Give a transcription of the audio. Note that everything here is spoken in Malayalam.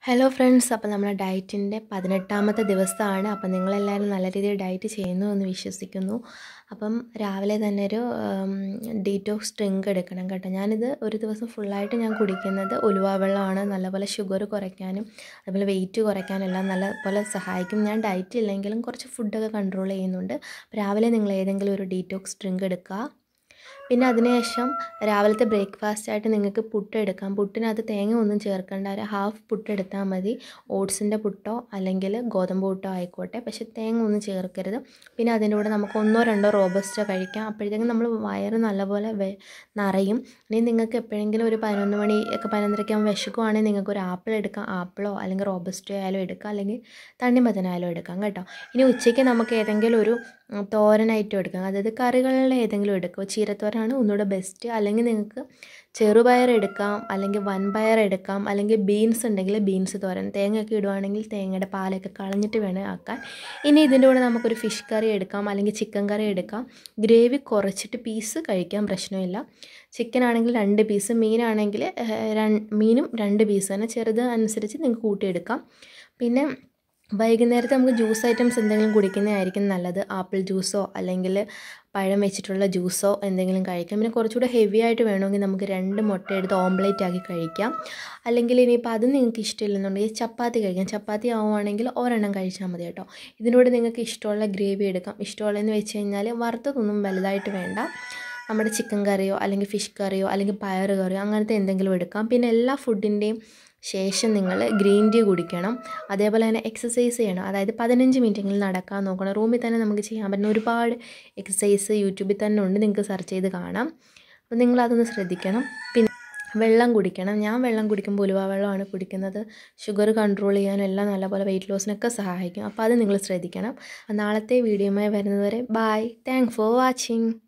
ഹലോ ഫ്രണ്ട്സ് അപ്പോൾ നമ്മുടെ ഡയറ്റിൻ്റെ പതിനെട്ടാമത്തെ ദിവസമാണ് അപ്പം നിങ്ങളെല്ലാവരും നല്ല രീതിയിൽ ഡയറ്റ് ചെയ്യുന്നു എന്ന് വിശ്വസിക്കുന്നു അപ്പം രാവിലെ തന്നെ ഒരു ഡീറ്റോക്സ് ഡ്രിങ്ക് എടുക്കണം കേട്ടോ ഞാനിത് ഒരു ദിവസം ഫുള്ളായിട്ട് ഞാൻ കുടിക്കുന്നത് ഉലുവ വെള്ളമാണ് നല്ലപോലെ ഷുഗർ കുറയ്ക്കാനും അതുപോലെ വെയിറ്റ് കുറയ്ക്കാനും എല്ലാം നല്ലപോലെ സഹായിക്കും ഞാൻ ഡയറ്റ് ഇല്ലെങ്കിലും കുറച്ച് ഫുഡൊക്കെ കൺട്രോൾ ചെയ്യുന്നുണ്ട് രാവിലെ നിങ്ങൾ ഏതെങ്കിലും ഒരു ഡീറ്റോക്സ് ഡ്രിങ്ക് എടുക്കുക പിന്നെ അതിനുശേഷം രാവിലത്തെ ബ്രേക്ക്ഫാസ്റ്റ് ആയിട്ട് നിങ്ങൾക്ക് പുട്ട് എടുക്കാം പുട്ടിനകത്ത് തേങ്ങ ഒന്നും ചേർക്കേണ്ട ഒരു ഹാഫ് പുട്ട് എടുത്താൽ മതി ഓട്സിൻ്റെ പുട്ടോ അല്ലെങ്കിൽ ഗോതമ്പ് പുട്ടോ ആയിക്കോട്ടെ പക്ഷേ തേങ്ങ ഒന്നും ചേർക്കരുത് പിന്നെ അതിൻ്റെ കൂടെ നമുക്ക് ഒന്നോ രണ്ടോ റോബസ്റ്റോ കഴിക്കാം അപ്പോഴത്തേക്കും നമ്മൾ വയറ് നല്ലപോലെ വെ നിറയും ഇനി നിങ്ങൾക്ക് എപ്പോഴെങ്കിലും ഒരു പതിനൊന്ന് മണി ഒക്കെ പതിനൊന്നരയ്ക്ക് ആകുമ്പോൾ വിശക്കുവാണെങ്കിൽ നിങ്ങൾക്ക് ഒരു ആപ്പിൾ എടുക്കാം ആപ്പിളോ അല്ലെങ്കിൽ റോബസ്റ്റോ ആയാലും എടുക്കാം അല്ലെങ്കിൽ തണ്ണിമത്തനായാലും എടുക്കാം കേട്ടോ ഇനി ഉച്ചയ്ക്ക് നമുക്ക് ഏതെങ്കിലും ഒരു തോരനായിട്ടും എടുക്കാം അതായത് കറികളിലെ ഏതെങ്കിലും എടുക്കുക ചീരത്തോരനാണ് ഒന്നുകൂടെ ബെസ്റ്റ് അല്ലെങ്കിൽ നിങ്ങൾക്ക് ചെറുപയർ എടുക്കാം അല്ലെങ്കിൽ വൻപയർ എടുക്കാം അല്ലെങ്കിൽ ബീൻസ് ഉണ്ടെങ്കിൽ ബീൻസ് തോരൻ തേങ്ങയൊക്കെ ഇടുവാണെങ്കിൽ തേങ്ങയുടെ പാലൊക്കെ കളഞ്ഞിട്ട് വേണം ആക്കാൻ ഇനി ഇതിൻ്റെ കൂടെ നമുക്കൊരു ഫിഷ് കറി എടുക്കാം അല്ലെങ്കിൽ ചിക്കൻ കറി എടുക്കാം ഗ്രേവി കുറച്ചിട്ട് പീസ് കഴിക്കാൻ പ്രശ്നമില്ല ചിക്കൻ ആണെങ്കിൽ രണ്ട് പീസ് മീനാണെങ്കിൽ മീനും രണ്ട് പീസ് തന്നെ ചെറുത് അനുസരിച്ച് നിങ്ങൾക്ക് കൂട്ടിയെടുക്കാം പിന്നെ വൈകുന്നേരത്ത് നമുക്ക് ജ്യൂസ് ഐറ്റംസ് എന്തെങ്കിലും കുടിക്കുന്നതായിരിക്കും നല്ലത് ആപ്പിൾ ജ്യൂസോ അല്ലെങ്കിൽ പഴം വെച്ചിട്ടുള്ള ജ്യൂസോ എന്തെങ്കിലും കഴിക്കാം പിന്നെ കുറച്ചുകൂടെ ഹെവി ആയിട്ട് വേണമെങ്കിൽ നമുക്ക് രണ്ട് മുട്ട എടുത്ത് ഓംലേറ്റ് ആക്കി കഴിക്കാം അല്ലെങ്കിൽ ഇനിയിപ്പോൾ അത് നിങ്ങൾക്ക് ഇഷ്ടമില്ലെന്നുണ്ടെങ്കിൽ ചപ്പാത്തി കഴിക്കാം ചപ്പാത്തി ആവുകയാണെങ്കിൽ ഒരെണ്ണം കഴിച്ചാൽ മതി കേട്ടോ ഇതിനോട് നിങ്ങൾക്ക് ഇഷ്ടമുള്ള ഗ്രേവി എടുക്കാം ഇഷ്ടമുള്ളതെന്ന് വെച്ച് കഴിഞ്ഞാൽ വറുത്തതൊന്നും വലുതായിട്ട് വേണ്ട നമ്മുടെ ചിക്കൻ കറിയോ അല്ലെങ്കിൽ ഫിഷ് കറിയോ അല്ലെങ്കിൽ പയർ കറിയോ അങ്ങനത്തെ എന്തെങ്കിലും എടുക്കാം പിന്നെ എല്ലാ ഫുഡിൻ്റെയും ശേഷം നിങ്ങൾ ഗ്രീൻ ടീ കുടിക്കണം അതേപോലെ തന്നെ എക്സസൈസ് ചെയ്യണം അതായത് പതിനഞ്ച് മിനിറ്റെങ്കിലും നടക്കാൻ നോക്കണം റൂമിൽ തന്നെ നമുക്ക് ചെയ്യാൻ പറ്റുന്ന ഒരുപാട് എക്സസൈസ് യൂട്യൂബിൽ തന്നെ ഉണ്ട് നിങ്ങൾക്ക് സെർച്ച് ചെയ്ത് കാണാം അപ്പോൾ നിങ്ങളതൊന്ന് ശ്രദ്ധിക്കണം പിന്നെ വെള്ളം കുടിക്കണം ഞാൻ വെള്ളം കുടിക്കുമ്പോൾ ഉലുവ വെള്ളമാണ് കുടിക്കുന്നത് ഷുഗർ കൺട്രോൾ ചെയ്യാനും എല്ലാം നല്ലപോലെ വെയിറ്റ് ലോസിനൊക്കെ സഹായിക്കും അപ്പോൾ അത് നിങ്ങൾ ശ്രദ്ധിക്കണം നാളത്തെ വീഡിയോയുമായി വരുന്നതുവരെ ബായ് താങ്ക് ഫോർ വാച്ചിങ്